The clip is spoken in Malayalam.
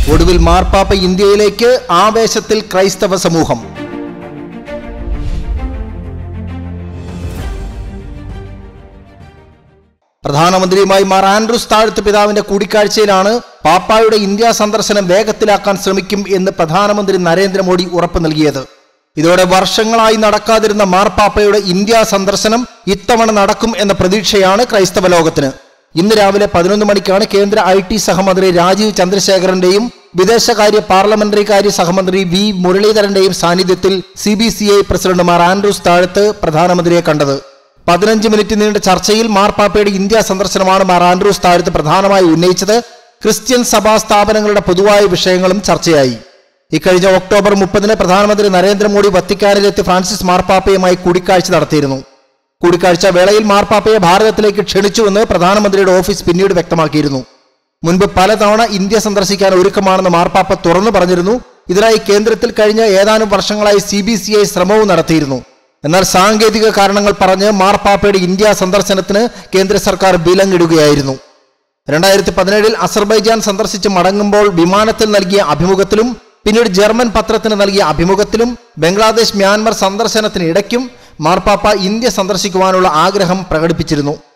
ഒടുവിൽ മാർപ്പാപ്പ ഇന്ത്യയിലേക്ക് ആവേശത്തിൽ ക്രൈസ്തവ സമൂഹം പ്രധാനമന്ത്രിയുമായി മാർ ആൻഡ്രൂസ് താഴ്ത്ത് പിതാവിന്റെ കൂടിക്കാഴ്ചയിലാണ് പാപ്പായുടെ ഇന്ത്യ സന്ദർശനം വേഗത്തിലാക്കാൻ ശ്രമിക്കും എന്ന് പ്രധാനമന്ത്രി നരേന്ദ്രമോദി ഉറപ്പു നൽകിയത് ഇതോടെ വർഷങ്ങളായി നടക്കാതിരുന്ന മാർപ്പാപ്പയുടെ ഇന്ത്യ സന്ദർശനം ഇത്തവണ നടക്കും എന്ന പ്രതീക്ഷയാണ് ക്രൈസ്തവ ലോകത്തിന് ഇന്ന് രാവിലെ പതിനൊന്ന് മണിക്കാണ് കേന്ദ്ര ഐ ടി സഹമന്ത്രി രാജീവ് ചന്ദ്രശേഖരന്റെയും വിദേശകാര്യ പാർലമെന്ററി കാര്യ സഹമന്ത്രി വി മുരളീധരന്റെയും സാന്നിധ്യത്തിൽ C B C I president Mar Andrews Thazhath പ്രധാനമന്ത്രിയെ കണ്ടത് പതിനഞ്ച് മിനിറ്റ് നീണ്ട ചർച്ചയിൽ മാർപ്പാപ്പയുടെ ഇന്ത്യ സന്ദർശനമാണ് മാർ ആൻഡ്രൂസ് താഴത്ത് പ്രധാനമായി ഉന്നയിച്ചത് ക്രിസ്ത്യൻ സഭാ സ്ഥാപനങ്ങളുടെ പൊതുവായ വിഷയങ്ങളും ചർച്ചയായി ഇക്കഴിഞ്ഞ ഒക്ടോബർ മുപ്പതിന് പ്രധാനമന്ത്രി നരേന്ദ്രമോദി വത്തിക്കാനിലെത്തി ഫ്രാൻസിസ് മാർപ്പാപ്പയുമായി കൂടിക്കാഴ്ച നടത്തിയിരുന്നു കൂടിക്കാഴ്ച വേളയിൽ മാർപ്പാപ്പയെ ഭാരതത്തിലേക്ക് ക്ഷണിച്ചുവെന്ന് പ്രധാനമന്ത്രിയുടെ ഓഫീസ് പിന്നീട് വ്യക്തമാക്കിയിരുന്നു മുൻപ് പലതവണ ഇന്ത്യ സന്ദർശിക്കാൻ ഒരുക്കമാണെന്ന് മാർപ്പാപ്പ തുറന്നു പറഞ്ഞിരുന്നു ഇതിനായി കേന്ദ്രത്തിൽ കഴിഞ്ഞ ഏതാനും വർഷങ്ങളായി സി ബി സി ഐ ശ്രമവും നടത്തിയിരുന്നു എന്നാൽ സാങ്കേതിക കാരണങ്ങൾ പറഞ്ഞ് മാർപ്പാപ്പയുടെ ഇന്ത്യ സന്ദർശനത്തിന് കേന്ദ്ര സർക്കാർ വിലങ്ങിടുകയായിരുന്നു രണ്ടായിരത്തി പതിനേഴിൽ അസർബൈജാൻ സന്ദർശിച്ച് മടങ്ങുമ്പോൾ വിമാനത്തിൽ നൽകിയ അഭിമുഖത്തിലും പിന്നീട് ജർമ്മൻ പത്രത്തിന് നൽകിയ അഭിമുഖത്തിലും ബംഗ്ലാദേശ് മ്യാൻമർ സന്ദർശനത്തിന് ഇടയ്ക്കും മാർപ്പാപ്പ ഇന്ത്യ സന്ദർശിക്കുവാനുള്ള ആഗ്രഹം പ്രകടിപ്പിച്ചിരുന്നു